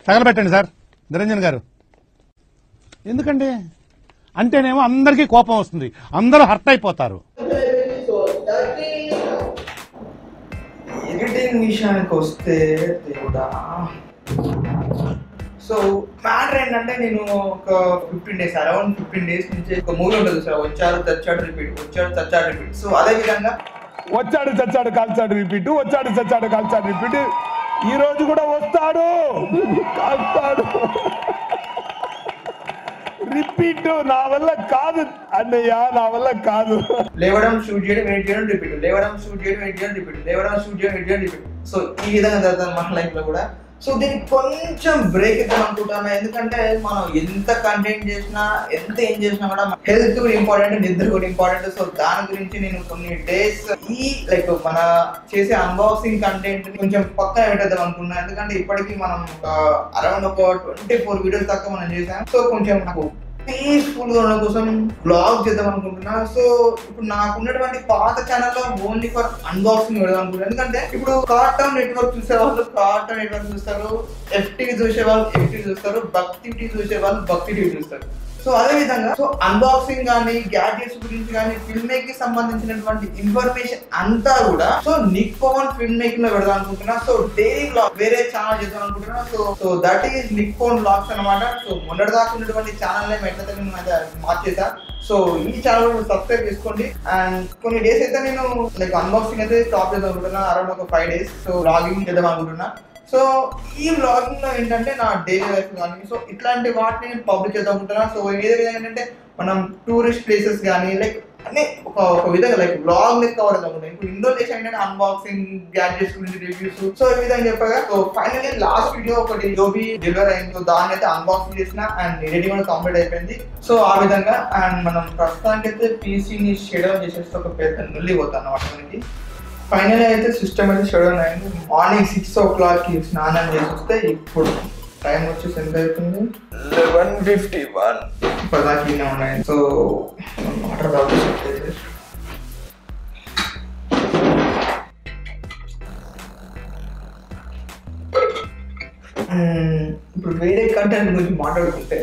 తగలబెట్టండి sir Niranjan గారు ఎందుకండి అంటేనేమో అందరికీ కోపం వస్తుంది అందరూ హర్ట్ అయిపోతారు ఎడిటింగ్ విషయానికి వస్తే దేవుడా సో మ్యాటర్ ఏంటంటే నేను ఒక fifteen days around fifteen days నుంచి ఒక మూవీ ఉంటుంది సార్ వచ్చాడు చచ్చాడు రిపీట్ వచ్చాడు చచ్చాడు రిపీట్ సో అదే విధంగా వచ్చాడు చచ్చాడు కాల్చాడు రిపీట్ వచ్చాడు చచ్చాడు కాల్చాడు రిపీట్ ఈ రోజు కూడా వస్తాడు కాల్చాడు రిపీట్ నా వల్ల కాదు అన్నయ్య నా వల్ల కాదు లేవడం షూట్ చేయడం వెయిట్ చేయడం రిపీట్ లేవడం షూట్ చేయడం వెయిట్ చేయడం రిపీట్ లేవడం షూట్ చేయడం వెయిట్ చేయడం రిపీట్ సో ఈ విధంగా జరుగుతుంది మన లైఫ్ లో కూడా సో దీనికి కొంచెం బ్రేక్ ఇద్దాం అనుకుంటాను ఎందుకంటే మనం ఎంత కంటెంట్ చేసినా ఎంత ఏం చేసినా కూడా హెల్త్ కూడా ఇంపార్టెంట్ నిద్ర కూడా ఇంపార్టెంట్ సో దాని గురించి నేను కొన్ని డేస్ ఈ లైక్ మన చేసే అన్బాక్సింగ్ కంటెంట్ కొంచెం పక్కన పెట్టేద్దాం అనుకున్నాను ఎందుకంటే ఇప్పటికీ మనం అరౌండ్ ఒక ట్వంటీ ఫోర్ వీడియోస్ దాకా మనం చేసాం సో కొంచెం నాకు పీస్ఫుల్ గా ఉండడం కోసం బ్లాగ్ చేద్దాం అనుకుంటున్నా సో ఇప్పుడు నాకు ఉన్నటువంటి పాత ఛానల్లో ఓన్లీ ఫర్ అన్బాక్సింగ్ పెడదాం అనుకుంటున్నా ఎందుకంటే ఇప్పుడు కార్టూన్ నెట్వర్క్ చూసే వాళ్ళు కార్టూన్ నెట్వర్క్ చూస్తారు ఎఫ్టీవీ చూసే వాళ్ళు ఎఫ్టీవీ చూస్తారు భక్తి టీవీ చూసే వాళ్ళు భక్తి టీవీ చూస్తారు సో అదే విధంగా సో అన్బాక్సింగ్ కానీ గ్యాడ్జెట్స్ గురించి కానీ ఫిల్మ్ మేకింగ్ సంబంధించినటువంటి ఇన్ఫర్మేషన్ అంతా కూడా so Nik Pavan film making లో పెడదాం అనుకుంటున్నా సో డైలీ బ్లాగ్ వేరే ఛానల్ చేద్దాం అనుకుంటున్నా so so that is Nik Pavan blogs అనమాట సో మొన్నటి దాకా ఉన్నటువంటి ఛానల్ నేమ్ ఎట్లయితే నేను అయితే మార్చేసా సో ఈ ఛానల్ సబ్స్క్రైబ్ చేసుకోండి అండ్ కొన్ని డేస్ అయితే నేను లైక్ అన్బాక్సింగ్ అయితే స్టాప్ చేద్దాం అనుకుంటున్నా అరౌండ్ ఒక ఫైవ్ డేస్ సో లాగింగ్ చేద్దాం అనుకుంటున్నా సో ఈ వ్లాగింగ్ లో ఏంటంటే నా డైలీ లైఫ్ కానీ సో ఇట్లాంటి వాటిని నేను పబ్లిక్ చేద్దాం అనుకుంటున్నా సో ఏదే విధంగా ఏంటంటే మనం టూరిస్ట్ ప్లేసెస్ కానీ లైక్ అన్ని ఒక ఒక విధంగా లైక్ బ్లాగ్ లెక్క కవర్ అనుకుంటాం ఇప్పుడు ఇండో చేసి ఏంటంటే అన్బాక్సింగ్ గ్యాడ్జెట్స్ గురించి రివ్యూస్ సో ఈ విధంగా చెప్పగా సో ఫైనల్లీ లాస్ట్ వీడియో ఒకటి జోబీ డెలివరీ అయింది సో దాన్ని అయితే అన్బాక్సింగ్ చేసిన అండ్ ఎడిటింగ్ కూడా కంప్లీట్ అయిపోయింది సో ఆ విధంగా అండ్ మనం ప్రస్తుతానికి అయితే పీసీని షెడ్యూల్ చేసేస్తే ఒక పెద్ద నుల్లి పోతాం అన్నమాట మనకి ఫైనల్ అయితే సిస్టమ్ అయితే షెడ్యూల్ అయింది మార్నింగ్ సిక్స్ ఓ క్లాక్ కి స్నానం చేసి వస్తే ఇప్పుడు టైం వచ్చేసి ఎంత అవుతుంది లెవెన్ ఫిఫ్టీ వన్ ఇప్పటిదాకా ఇన్నే ఉన్నాయి సో వాటర్ తాగుతుంది ఇప్పుడు వేరే కంటెంట్ గురించి మాట్లాడుకుంటే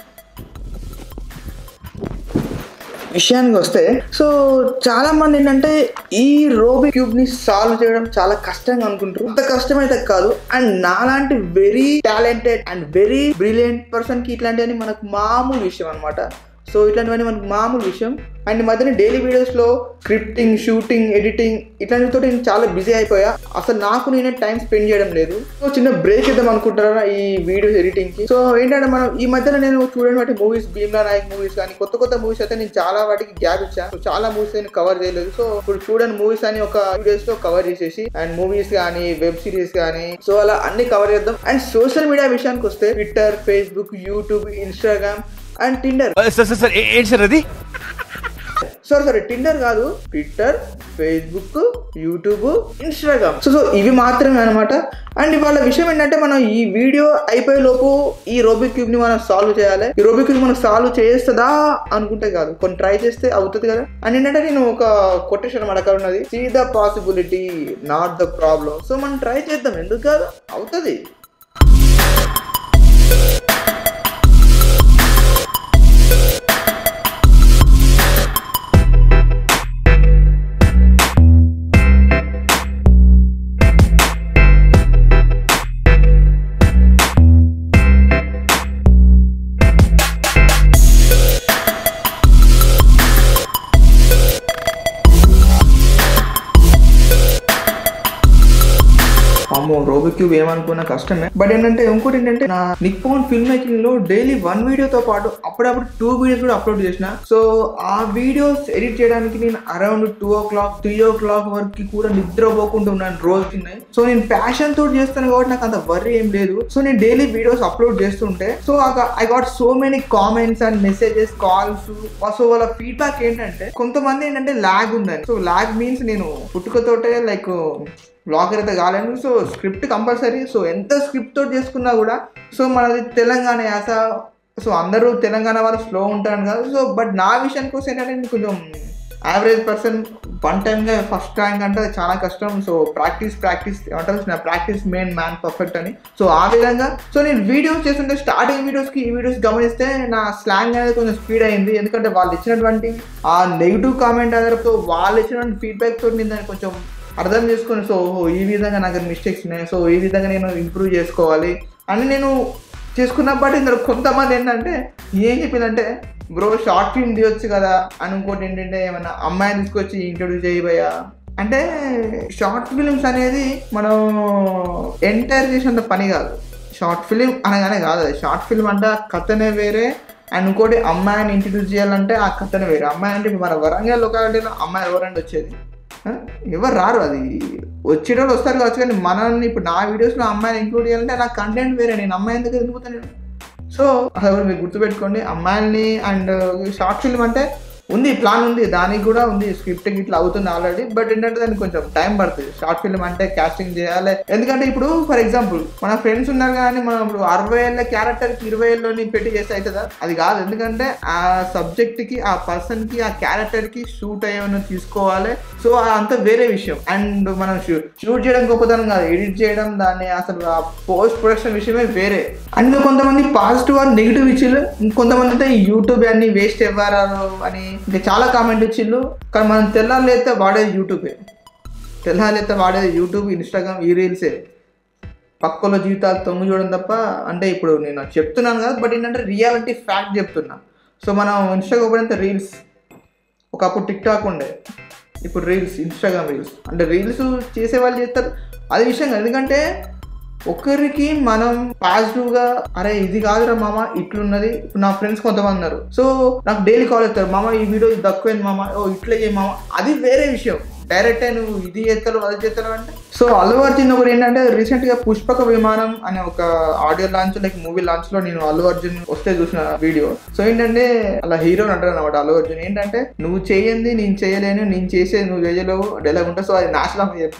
విషయానికి వస్తే సో చాలా మంది ఏంటంటే ఈ రోబీ క్యూబ్ ని సాల్వ్ చేయడం చాలా కష్టంగా అనుకుంటారు అంత కష్టం అయితే కాదు అండ్ నాలాంటి very talented and very brilliant person కి ఇట్లాంటివన్నీ మనకు మామూలు విషయం అనమాట సో ఇట్లాంటివన్నీ మనకు మామూలు విషయం అండ్ ఈ మధ్యన డైలీ వీడియోస్లో స్క్రిప్టింగ్ షూటింగ్ ఎడిటింగ్ ఇట్లాంటితో నేను చాలా బిజీ అయిపోయా అసలు నాకు నేనే టైం స్పెండ్ చేయడం లేదు సో చిన్న బ్రేక్ ఇద్దాం అనుకుంటారా ఈ వీడియోస్ ఎడిటింగ్ కి సో ఏంటంటే మనం ఈ మధ్యన నేను చూడని వాటి మూవీస్ భీమ్లా నాయక్ మూవీస్ కానీ కొత్త కొత్త మూవీస్ అయితే నేను చాలా వాటికి గ్యాప్ ఇచ్చాను సో చాలా మూవీస్ నేను కవర్ చేయలేదు సో ఇప్పుడు చూడని మూవీస్ అని ఒక వీడియోస్ లో కవర్ చేసేసి అండ్ మూవీస్ కానీ వెబ్ సిరీస్ కానీ సో అలా అన్ని కవర్ చేద్దాం అండ్ సోషల్ మీడియా విషయానికి వస్తే Twitter Facebook YouTube Instagram and Tinder sir sir sir ఏ- ఏంటి సార్ అది సారీ సారీ టిండర్ కాదు Twitter Facebook YouTube Instagram so so ఇవి మాత్రమే అనమాట అండ్ ఇవాళ విషయం ఏంటంటే మనం ఈ వీడియో అయిపోయే లోపు ఈ రోబిక్ క్యూబ్ ని మనం సాల్వ్ చేయాలి ఈ రోబిక్ క్యూబ్ మనం సాల్వ్ చేస్తుందా అనుకుంటే కాదు కొన్ని ట్రై చేస్తే అవుతుంది కదా అండ్ ఏంటంటే నేను ఒక కొటేషన్ అక్కడ ఉన్నది see the possibility not the problem so మనం ట్రై చేద్దాం ఎందుకు కాదు అవుతుంది అమ్మో రోబో క్యూబ్ ఏమనుకున్నా కష్టమే బట్ ఏంటంటే ఇంకోటి ఏంటంటే నా నిప్పాన్ ఫిల్మ్ మేకింగ్ లో డైలీ వన్ వీడియోతో పాటు అప్పుడప్పుడు టూ వీడియోస్ కూడా అప్లోడ్ చేసిన సో ఆ వీడియోస్ ఎడిట్ చేయడానికి నేను around two o'clock three o'clock వరకు కూడా నిద్రపోకుండా ఉన్నాను రోజు చిన్న సో నేను ప్యాషన్ తోటి చేస్తాను కాబట్టి నాకు అంత వర్రీ ఏం లేదు సో నేను డైలీ వీడియోస్ అప్లోడ్ చేస్తుంటే so I got so many comments and messages calls so వాళ్ళ ఫీడ్బ్యాక్ ఏంటంటే కొంతమంది ఏంటంటే ల్యాగ్ ఉందని సో ల్యాగ్ మీన్స్ నేను పుట్టుకతోటే లైక్ బ్లాగర్ అయితే కాలేను సో స్క్రిప్ట్ కంపల్సరీ సో ఎంత స్క్రిప్ట్ తోటి చేసుకున్నా కూడా సో మనది తెలంగాణ యాస సో అందరూ తెలంగాణ వాళ్ళు స్లో ఉంటారు కదా సో బట్ నా విషయానికి వస్తే ఏంటంటే నేను కొంచెం యావరేజ్ పర్సన్ వన్ టైమ్గా ఫస్ట్ ర్యాంక్ అంటే అది చాలా కష్టం సో ప్రాక్టీస్ ప్రాక్టీస్ ఏమంటారు నా ప్రాక్టీస్ మెయిన్ మ్యాన్ పర్ఫెక్ట్ అని సో ఆ విధంగా సో నేను వీడియోస్ చేస్తుంటే స్టార్టింగ్ వీడియోస్కి ఈ వీడియోస్ గమనిస్తే నా స్లాంగ్ అనేది కొంచెం స్పీడ్ అయింది ఎందుకంటే వాళ్ళు ఇచ్చినటువంటి ఆ నెగిటివ్ కామెంట్ అందరితో వాళ్ళు ఇచ్చినటువంటి ఫీడ్బ్యాక్ తోటి నేను దాన్ని కొంచెం అర్థం చేసుకొని సో ఓహో, ఈ విధంగా నాకు మిస్టేక్స్ ఉన్నాయి సో ఈ విధంగా నేను ఇంప్రూవ్ చేసుకోవాలి అని నేను చేసుకున్నప్పటి ఇందులో కొంతమంది ఏంటంటే ఏం చెప్పిందంటే బ్రో షార్ట్ ఫిల్మ్ తీయొచ్చు కదా అని ఇంకోటి ఏంటంటే ఏమన్నా అమ్మాయిని తీసుకొచ్చి ఇంట్రొడ్యూస్ చేయబోయా అంటే షార్ట్ ఫిలిమ్స్ అనేది మనం ఎంటైర్ చేసినంత పని కాదు షార్ట్ ఫిలిం అనగానే కాదు అది షార్ట్ ఫిల్మ్ అంటే ఆ కథనే వేరే అండ్ ఇంకోటి అమ్మాయిని ఇంట్రడ్యూస్ చేయాలంటే ఆ కథనే వేరే అమ్మాయి అంటే ఇప్పుడు మన వరంగల్ లొకాలిటీలో అమ్మాయి ఎవరండి వచ్చేది ఆ? ఎవరు రారు అది వచ్చేటోళ్ళు వస్తారు కావచ్చు కానీ మనల్ని ఇప్పుడు నా వీడియోస్లో అమ్మాయిని ఇంక్లూడ్ చేయాలంటే నా కంటెంట్ వేరే నేను అమ్మాయి ఎందుకు ఎందుకుతాను నేను సో అది కూడా మీరు గుర్తుపెట్టుకోండి అమ్మాయిల్ని అండ్ షార్ట్ ఫిల్మ్ అంటే ఉంది ప్లాన్ ఉంది దానికి కూడా ఉంది స్క్రిప్ట్ ఇట్లా అవుతుంది ఆల్రెడీ బట్ ఏంటంటే దానికి కొంచెం టైం పడుతుంది షార్ట్ ఫిల్మ్ అంటే కాస్టింగ్ చేయాలి ఎందుకంటే ఇప్పుడు ఫర్ ఎగ్జాంపుల్ మన ఫ్రెండ్స్ ఉన్నారు కానీ మనం ఇప్పుడు అరవై ఏళ్ళ క్యారెక్టర్కి ఇరవై ఏళ్ళలోని పెట్టి చేస్తే అవుతుందా అది కాదు ఎందుకంటే ఆ సబ్జెక్ట్కి ఆ పర్సన్కి ఆ క్యారెక్టర్కి షూట్ అయ్యేవన్నీ తీసుకోవాలి సో అంత వేరే విషయం అండ్ మనం షూట్ చేయడం గొప్పతనం కాదు ఎడిట్ చేయడం దాన్ని అసలు ఆ పోస్ట్ ప్రొడక్షన్ విషయమే వేరే అండ్ కొంతమంది పాజిటివ్ అని నెగిటివ్ ఇచ్చిళ్ళు ఇంకొంతమంది అయితే యూట్యూబ్ అన్ని వేస్ట్ ఇవ్వరారు అని ఇంకా చాలా కామెంట్ ఇచ్చిళ్ళు కానీ మనం తెల్లారు లేస్తే వాడేది యూట్యూబే తెల్లారు లేస్తే వాడేది యూట్యూబ్ ఇన్స్టాగ్రామ్ ఈ రీల్సే పక్కల జీవితాలు తొంగి చూడడం తప్ప అంటే ఇప్పుడు నేను చెప్తున్నాను కదా బట్ ఏంటంటే రియాలిటీ ఫ్యాక్ట్ చెప్తున్నా సో మనం ఇన్స్టాగ్రామ్ పడినంత రీల్స్ ఒకప్పుడు టిక్ టాక్ ఉండే ఇప్పుడు రీల్స్ ఇన్స్టాగ్రామ్ రీల్స్ అంటే రీల్స్ చేసే వాళ్ళు చేస్తారు అది విషయం కాదు. ఎందుకంటే ఒకరికి మనం పాజిటివ్గా అరే ఇది కాదురా మామ ఇట్లున్నది ఇప్పుడు నా ఫ్రెండ్స్ కొంతమంది ఉన్నారు సో నాకు డైలీ కాల్ చేస్తారు మామ ఈ వీడియో ఇది తక్కువైంది మామ ఓ ఇట్లా చేయి మామ అది వేరే విషయం డైరెక్ట్ నువ్వు ఇది చేస్తావు అది చేస్తావు అంటే సో అల్లు అర్జున్ ఒకటి ఏంటంటే రీసెంట్ గా పుష్పక విమానం అనే ఒక audio launch like movie launch లో నేను అల్లు అర్జున్ వస్తే చూసిన వీడియో సో ఏంటంటే అలా హీరో అంటారు అనమాట అల్లు అర్జున్ ఏంటంటే నువ్వు చేయండి నేను చేయలేను నేను చేసేది నువ్వు చేయలేవు డైలాగ్ ఉంటా సో అది నాశనం చెప్తా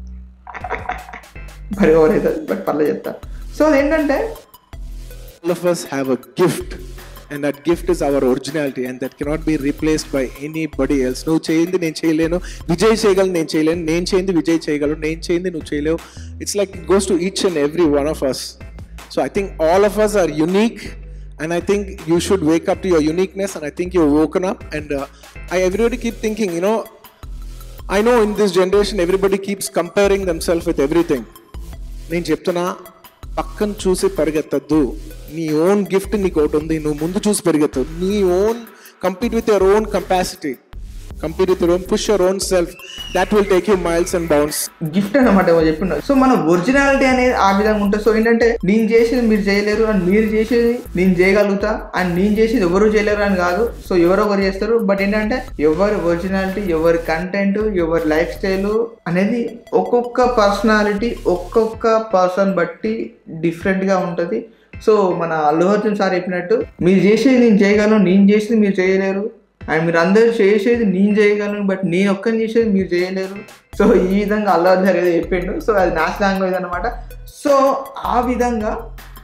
మరి ఎవరైతే బట్ పర్లేదు చెప్తా సో అదేంటంటే all of us have a gift and that gift is our originality and that cannot be replaced by anybody else నువ్వు చేయింది నేను చేయలేను విజయ్ చేయగలను నేను చేయలేను నేను చేయింది విజయ్ చేయగలను నేను చేయింది నువ్వు చేయలేవు it's like it goes to each and every one of us so I think all of us are unique and I think you should wake up to your uniqueness and I think you're woken up and uh, I everybody keep thinking you know I know in this generation everybody keeps comparing themselves with everything నేను చెప్తున్నా పక్కన చూసి పరిగెత్తద్దు నీ own gift నీకు ఒకటి ఉంది నువ్వు ముందు చూసి పరిగెత్తు నీ own compete with your own capacity compete with your own push your own self that will take you miles and bounce gift అనమాట ఏమో చెప్పిన సో మన ఒరిజినాలిటీ అనేది ఆ విధంగా ఉంటుంది సో ఏంటంటే నేను చేసేది మీరు చేయలేరు అండ్ మీరు చేసేది నేను చేయగలుగుతా అండ్ నేను చేసేది ఎవరు చేయలేరు అని కాదు సో ఎవరో ఒకరు చేస్తారు బట్ ఏంటంటే ఎవరి ఒరిజినాలిటీ ఎవరి కంటెంట్ ఎవరి లైఫ్ స్టైల్ అనేది ఒక్కొక్క పర్సనాలిటీ ఒక్కొక్క పర్సన్ బట్టి డిఫరెంట్గా ఉంటుంది సో మన అల్లు అర్జున్ సార్ చెప్పినట్టు మీరు చేసేది నేను చేయగలను నేను చేసేది మీరు చేయలేరు అండ్ మీరు అందరూ చేసేది నేను చేయగలను బట్ నేను ఒక్కని చేసేది మీరు చేయలేరు సో ఈ విధంగా అల్లు అర్జున్ అనేది చెప్పిండు సో అది నాష్ లాంగ్వేజ్ అనమాట సో ఆ విధంగా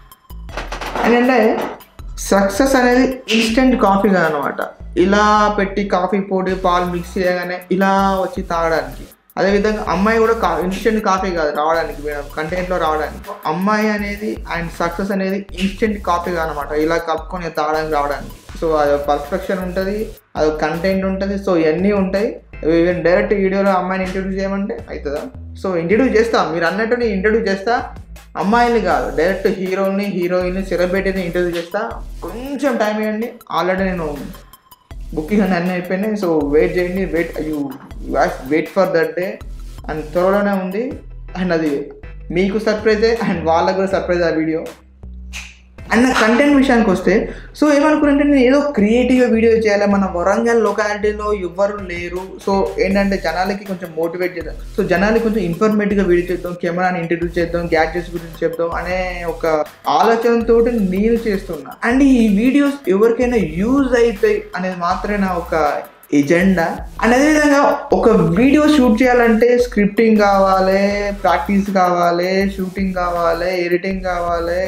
ఏంటంటే సక్సెస్ అనేది ఇన్స్టెంట్ కాఫీ అనమాట ఇలా పెట్టి కాఫీ పొడి పాలు మిక్స్ చేయగానే ఇలా వచ్చి తాగడానికి అదేవిధంగా అమ్మాయి కూడా కా ఇన్స్టెంట్ కాఫీ కాదు రావడానికి మేడం కంటెంట్లో రావడానికి అమ్మాయి అనేది అండ్ సక్సెస్ అనేది ఇన్స్టెంట్ కాఫీ అనమాట ఇలా కలుపుకొని తాగడానికి రావడానికి సో అది పర్ఫెక్షన్ ఉంటుంది అది కంటెంట్ ఉంటుంది సో ఇవన్నీ ఉంటాయి ఈవెన్ డైరెక్ట్ వీడియోలో అమ్మాయిని ఇంట్రడ్యూస్ చేయమంటే అవుతుందా సో ఇంట్రడ్యూస్ చేస్తా మీరు అన్నట్టు నేను ఇంట్రడ్యూస్ చేస్తా అమ్మాయిని కాదు డైరెక్ట్ హీరోని హీరోయిన్ సెలబ్రిటీని ఇంటర్వ్యూ చేస్తా కొంచెం టైం ఇవ్వండి ఆల్రెడీ నేను బుకింగ్ అన్ని అన్నీ అయిపోయినాయి సో వెయిట్ చేయండి wait you wait for that day and త్వరలోనే ఉంది అండ్ అది మీకు సర్ప్రైజే అండ్ వాళ్ళకు కూడా సర్ప్రైజ్ ఆ వీడియో అండ్ నా కంటెంట్ విషయానికి వస్తే సో ఏమనుకున్నానంటే నేను ఏదో క్రియేటివ్గా వీడియో చేయాలి మన వరంగల్ లొకాలిటీలో ఎవ్వరు లేరు సో ఏంటంటే జనాలకి కొంచెం మోటివేట్ చేద్దాం సో జనాలకి కొంచెం ఇన్ఫర్మేటివ్గా వీడియో చేద్దాం కెమెరాని ఇంట్రడ్యూస్ చేద్దాం గ్యాడ్జెట్స్ గురించి చెప్దాం అనే ఒక ఆలోచనతో నేను చేస్తున్నా అండ్ ఈ వీడియోస్ ఎవరికైనా యూజ్ అవుతాయి అనేది మాత్రమే నా ఒక ఎజెండా అండ్ అదేవిధంగా ఒక వీడియో షూట్ చేయాలంటే స్క్రిప్టింగ్ కావాలి ప్రాక్టీస్ కావాలి షూటింగ్ కావాలి ఎడిటింగ్ కావాలి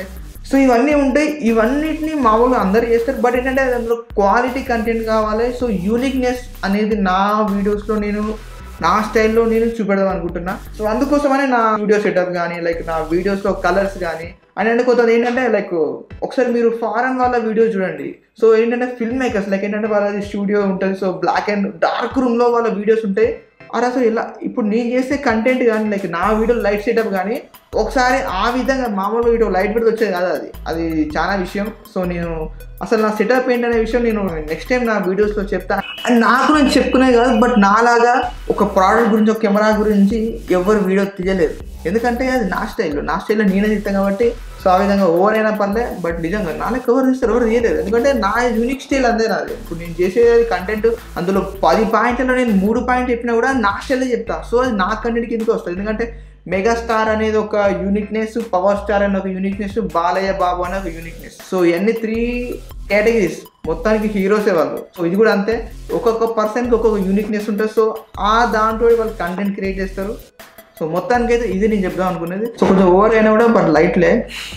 సో ఇవన్నీ ఉంటాయి ఇవన్నిటిని మామూలుగా అందరు చేస్తారు బట్ ఏంటంటే అందులో క్వాలిటీ కంటెంట్ కావాలి సో యూనిక్నెస్ అనేది నా వీడియోస్లో నేను నా స్టైల్లో నేను చూపెడదాం అనుకుంటున్నా సో అందుకోసమనే నా వీడియో సెటప్ కానీ లైక్ నా వీడియోస్లో కలర్స్ కానీ అండ్ అంటే కొంత ఏంటంటే లైక్ ఒకసారి మీరు ఫారెన్ వాళ్ళ వీడియో చూడండి సో ఏంటంటే ఫిల్మ్ మేకర్స్ లైక్ ఏంటంటే వాళ్ళది స్టూడియో ఉంటుంది సో బ్లాక్ అండ్ డార్క్ రూమ్లో వాళ్ళ వీడియోస్ ఉంటాయి అరే అసలు ఇలా ఇప్పుడు నేను చేసే కంటెంట్ కానీ లైక్ నా వీడియో లైట్ సెటప్ కానీ ఒకసారి ఆ విధంగా మామూలు వీడియో లైట్ పెడితే వచ్చేది కాదు అది అది చాలా విషయం సో నేను అసలు నా సెటప్ ఏంటనే విషయం నేను నెక్స్ట్ టైం నా వీడియోస్లో చెప్తాను అండ్ నాకు నేను చెప్పుకునే కాదు బట్ నాలాగా ఒక ప్రోడక్ట్ గురించి ఒక కెమెరా గురించి ఎవరు వీడియో తీయలేదు ఎందుకంటే అది నా స్టైల్లో నా స్టైల్లో నేనే తీస్తాను కాబట్టి సో ఆ విధంగా ఓవర్ అయినా పర్లే బట్ నిజంగా నాన్న ఎవరు తీస్తారు ఎవరు తీయలేదు ఎందుకంటే నా యూనిక్ స్టైల్ అంతే నాది ఇప్పుడు నేను చేసేది కంటెంట్ అందులో పది పాయింట్లలో నేను మూడు పాయింట్ చెప్పినా కూడా నా స్టైల్లో చెప్తా సో అది నా కంటెంట్ కిందకి వస్తుంది ఎందుకంటే మెగాస్టార్ అనేది ఒక యూనిక్నెస్ పవర్ స్టార్ అనే ఒక యూనిక్నెస్ బాలయ్య బాబు అనే ఒక యూనిక్నెస్ సో ఇవన్నీ త్రీ కేటగిరీస్ మొత్తానికి హీరోసే వాళ్ళు సో ఇది కూడా అంతే ఒక్కొక్క పర్సన్కి ఒక్కొక్క యూనిక్నెస్ ఉంటుంది సో ఆ దాంట్లో వాళ్ళు కంటెంట్ క్రియేట్ చేస్తారు సో మొత్తానికి అయితే ఇది నేను చెప్దాం అనుకునేది సో కొంచెం ఓవర్ అయినా కూడా బట్ లైట్లే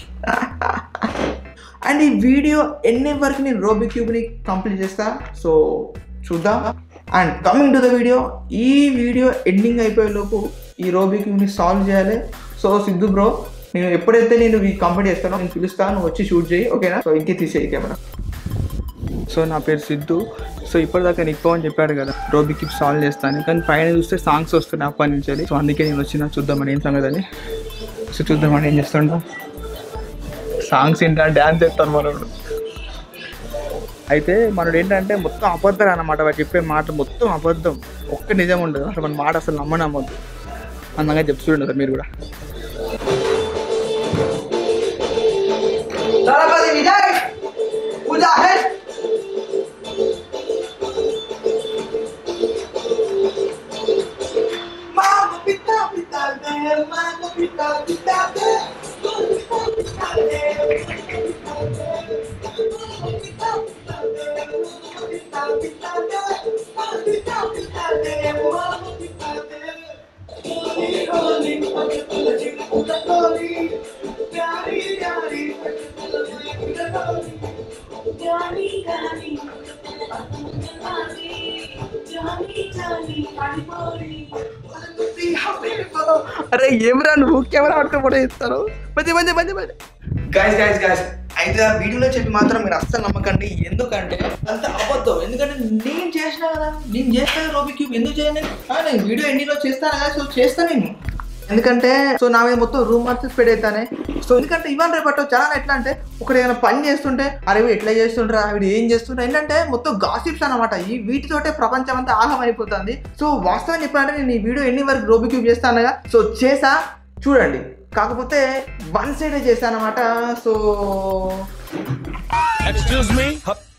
అండ్ ఈ వీడియో ఎన్ని వరకు నేను రోబీ క్యూబ్ని కంప్లీట్ చేస్తా సో చూద్దాం and coming to the video ఈ వీడియో ఎండింగ్ అయిపోయే లోపు ఈ రోబీ క్యూబ్ని సాల్వ్ చేయాలి సో సిద్ధు బ్రో నేను ఎప్పుడైతే నేను ఈ కంప్లీట్ చేస్తానో నేను పిలుస్తాను నువ్వు వచ్చి షూట్ చేయి ఓకేనా సో ఇంకే తీసేయి కెమెరా సో నా పేరు సిద్ధు సో ఇప్పటిదాకా నిక్కో అని చెప్పాడు కదా రోబికి సాల్వ్ చేస్తాను కానీ పైన చూస్తే సాంగ్స్ వస్తున్నాయి అప్పటి నుంచి సో అందుకే నేను వచ్చిన చూద్దామని ఏం సంగతి అని సో చూద్దామని ఏం చేస్తుంటా సాంగ్స్ ఏంటంటే డ్యాన్స్ చేస్తాను మనోడు అయితే మనోడు ఏంటంటే మొత్తం అబద్ధాలు అన్నమాట వాడు చెప్పే మాట మొత్తం అబద్ధం ఒక్క నిజం ఉండదు అసలు మన మాట అసలు నమ్మని నమ్మద్దు అందంగా చెప్తూ ఉండదు మీరు కూడా Thalapathy Vijay Mujahid Mama pita pita de, mama pita pita de, mama pita pita de, mama pita pita de, mama pita pita de, mama pita pita de. Goli goli, pagkatula jimputa goli, gari gari, pagkatula jimputa goli. Johnny గాని పట్టుకున్నాని Johnny Johnny పడిపోయి అరే ఏమరా నువ్వు camera పట్టుకొని కూడా ఇస్తారు మంచి మంచి మంచి మంచి గైస్ గైస్ గైస్ అయితే ఆ వీడియోలో చెప్పి మాత్రం మీరు అస్సలు నమ్మకండి ఎందుకంటే అంత అబద్ధం ఎందుకంటే నేను చేసిన కదా నేను చేస్తాను రోబీ క్యూబ్ ఎందుకు చేయను ఆ, నేను వీడియో ఎన్నిలో చేస్తాను కదా సో చేస్తాను నేను ఎందుకంటే సో నా మీద మొత్తం రూమ్ మార్క్స్ స్ప్రెడ్ అవుతానే సో ఎందుకంటే ఇవాళ రేపట్లో చాలా ఎట్లా అంటే ఒకడు ఏమైనా పని చేస్తుంటే అరే వీడు ఎట్లా చేస్తుండ్రా వీడు ఏం చేస్తుండ్రా ఏంటంటే మొత్తం గాసిప్స్ అనమాట ఈ వీటితోటే ప్రపంచం అంతా ఆహం అయిపోతుంది సో వాస్తవం చెప్పాలంటే నేను ఈ వీడియో ఎన్ని వరకు రోబీ క్యూబ్ చేస్తానుగా సో చేసా చూడండి కాకపోతే వన్ సైడ్ చేశాను అనమాట సో Excuse me?